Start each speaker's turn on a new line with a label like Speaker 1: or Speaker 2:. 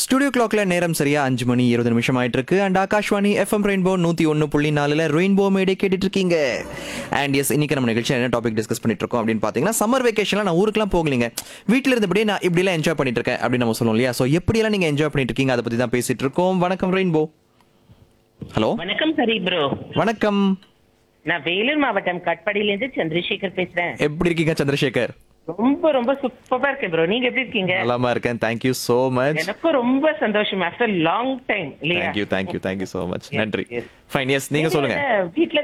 Speaker 1: Studio கிளாக்ல நேரம் சரியா அஞ்சு மணி இருபது நிமிஷம் ஆயிட்டு இருக்கு அண்ட் ஆகாஷ்வாணி எஃப்எம் ரெயின்போ நூத்தி ஒன்னு புள்ளி நாலுல ரெயின்போ மேடே கேட்டுட்டு இருக்கீங்க அண்ட் எஸ் இன்னைக்கு நம்ம நிகழ்ச்சியில் என்ன டாபிக் டிஸ்கஸ் பண்ணிட்டு இருக்கோம் அப்படின்னு பாத்தீங்கன்னா சம்மர் வெக்கேஷன்ல நான் ஊருக்குலாம் போகலீங்க வீட்டில் இருந்தபடியே நான் இப்படிலாம் என்ஜாய் பண்ணிட்டு இருக்கேன் அப்படின்னு நம்ம சொல்லுவோம் இல்லையா ஸோ எப்படியெல்லாம் நீங்க என்ஜாய் பண்ணிட்டு இருக்கீங்க அதை பத்தி தான் பேசிட்டு இருக்கோம் வணக்கம் ரெயின்போ ஹலோ
Speaker 2: வணக்கம் சரி ப்ரோ
Speaker 1: வணக்கம்
Speaker 2: நான் வேலூர் மாவட்டம் கட்பாடியில இருந்து சந்திரசேகர் பேசுறேன்
Speaker 1: எப்படி இருக்கீங்க சந்திரசேகர்
Speaker 2: ரொம்ப ரொம்ப சூப்பரா இருக்கேன் ப்ரோ நீங்க எப்படி இருக்கீங்க
Speaker 1: நலமா இருக்கேன் தேங்க்யூ so மச்
Speaker 2: எனக்கும் ரொம்ப சந்தோஷம் ஆஃப்டர் லாங் டைம் இல்லையா
Speaker 1: thank you thank you thank you so much
Speaker 2: Yes,
Speaker 1: நன்றி
Speaker 2: yes.
Speaker 1: ஃபைன் எஸ் நீங்க சொல்லுங்க
Speaker 2: வீட்ல